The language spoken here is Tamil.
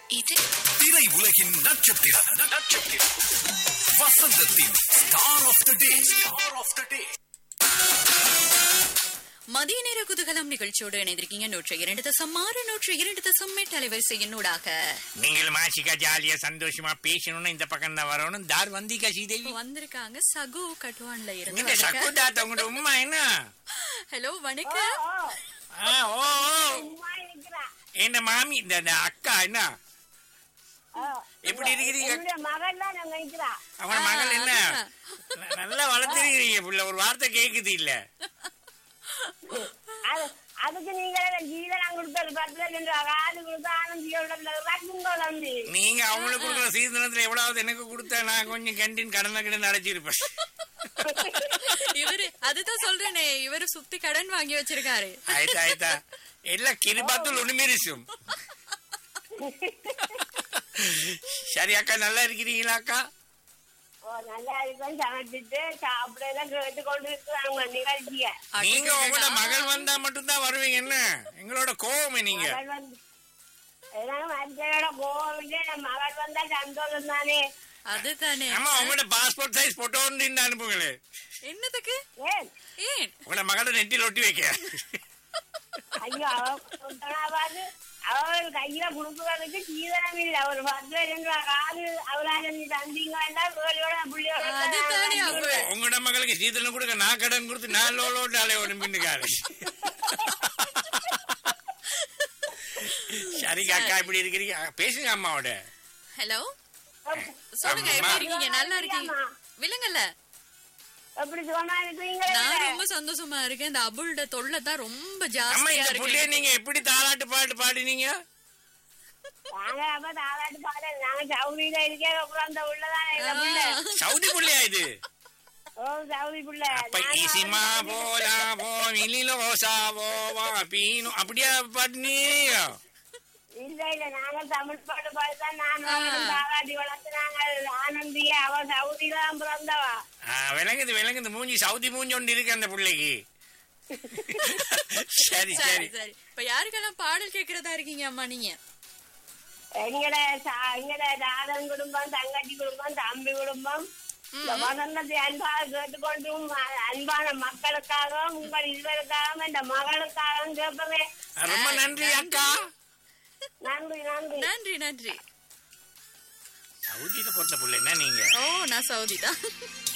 இது திரை உலகின் நட்சத்திரம் நட்சத்திரம் வசந்தத்தின் star of the day star of the day மதிய நேர குதூகலம் நிகழ்ச்சியோடு இணைந்திருக்கீங்க நூற்று இரண்டு தசம் ஆறு நூற்று இரண்டு தசம் எட்டு அலைவரிசையினூடாக நீங்கள் மாசிக்கா ஜாலியா சந்தோஷமா பேசணும்னு இந்த பக்கம் தான் வரணும் தார் வந்திக்கா ஸ்ரீதேவி வந்திருக்காங்க சகு கட்டுவான்ல இங்கிட்ட இருந்து சக்கு தாத்தா உங்களோட உமா என்ன ஹலோ வணக்கம் ஆ, ஓ ஓ. என்ன மாமி இந்த இந்த அக்கா என்ன எப்படி இருக்கிறீங்க மகன் தான் நாங்க நிக்கிறா அவங்க மகள் என்ன அதுதான். ந- நல்லா வளர்த்துருக்கிறீங்க புள்ள ஒரு வார்த்தை கேக்குது இல்ல அது அதுக்கு நீங்க ஜீவனம் கொடுத்தது பத்து லட்சம் ரூபா காது கொடுத்தா ஆனந்தியோட தம்பி நீங்க அவங்களுக்கு கொடுக்குற சீதனத்துல எவ்வளவு எனக்கு கொடுத்தா நான் கொஞ்சம் கேண்டீன் கடனை கிடந்து அடைச்சிருப்பேன் இவரு அதுதான் சொல்றேனே இவரு சுத்தி கடன் வாங்கி வச்சிருக்காரு ஆயிட்டா ஆயிட்டா எல்லாம் கிருபாத்துள் ஒண்ணுமீரிசும் சரி அக்கா நல்லா இருக்கிறீங்களா அக்கா ஓ நல்லா இருக்கும் சமைச்சிட்டு சாப்பிடலாம் கேட்டு கொண்டு இருக்கிறாங்க நிகழ்ச்சிய நீங்க உங்களோட மகள் வந்தா மட்டும்தான் வருவீங்க என்ன எங்களோட கோவமே நீங்க மகள் வந்து எல்லாம் மனுஷனோட கோவம் இல்லை நம்ம மகள் வந்தா சந்தோஷம் தானே அதுதானே ஆமா உங்களோட பாஸ்போர்ட் சைஸ் போட்டோ ஒன்று அனுப்புங்களே என்னதுக்கு ஏன் ஏன் உங்களோட மகளோட நெட்டில் ஒட்டி வைக்க ஐயோ அவன் அவள் கையில குடுக்குறதுக்கு சீதனம் இல்லை அவர் பத்து லட்சம் ரூபா காது அவளால நீ தந்தீங்க வேண்டாம் பிள்ளையோட அதுதானே பிள்ளையோட அவ உங்களோட மகளுக்கு சீதனம் கொடுக்க நான் கடன் கொடுத்து நான் லோலோட்டு அலைய ஒன்று பின்னுக்காரு சரிங்க அக்கா இப்படி இருக்கிறீங்க அக்கா, பேசுங்க அம்மாவோட ஹலோ சொல்லுங்க எப்படி இருக்கீங்க நல்லா இருக்கீங்க விலங்கல்ல எப்படி சொன்னா இருக்கீங்க நான் ரொம்ப சந்தோஷமா இருக்கேன் இந்த அபுல்ட தொல்லை தான் ரொம்ப அம்மா ஜாஸ்தியா இந்த புள்ளைய இருக்கு நீங்க எப்படி தாலாட்டு பாட்டு பாடினீங்க நாங்க அப்ப தாளாட்டு பாடல் நாங்க சவுதியில இருக்கே அப்புறம் அந்த உள்ளதான் எங்க புள்ள சவுதி புள்ளையா இது ஓ சவுதி புள்ள அப்ப இசிமா போலா போ மிலிலோ சாவோ வா பீனோ அப்படியா பாடினீங்க இல்ல இல்ல நாங்க தமிழ் பாட்டு பாடுதான் நான் மகனும் தாளாட்டி வளர்த்து நாங்க ஆனந்திய அவ சவுதியில தான் பிறந்தவா ஆ, விளங்குது விளங்குது மூஞ்சி சவுதி மூஞ்சி ஒன்று இருக்கு அந்த பிள்ளைக்கு சரி சரி சரி சரி இப்ப யாருக்கெல்லாம் பாடல் கேக்குறதா இருக்கீங்க அம்மா நீங்க எங்கட சா- எங்கட தாதன் குடும்பம் தங்கச்சி குடும்பம் தம்பி குடும்பம் இந்த வசந்தத்தை அன்பாக கேட்டுக்கொண்டும் அ- அன்பான மக்களுக்காகவும் உங்கள் இருவருக்காகவும் இந்த மகளுக்காகவும் கேட்பவே ரொம்ப நன்றி அக்கா நன்றி நன்றி நன்றி நன்றி சவுதியில போட்ட பிள்ளை என்ன நீங்க ஓ நான் சவுதி தான்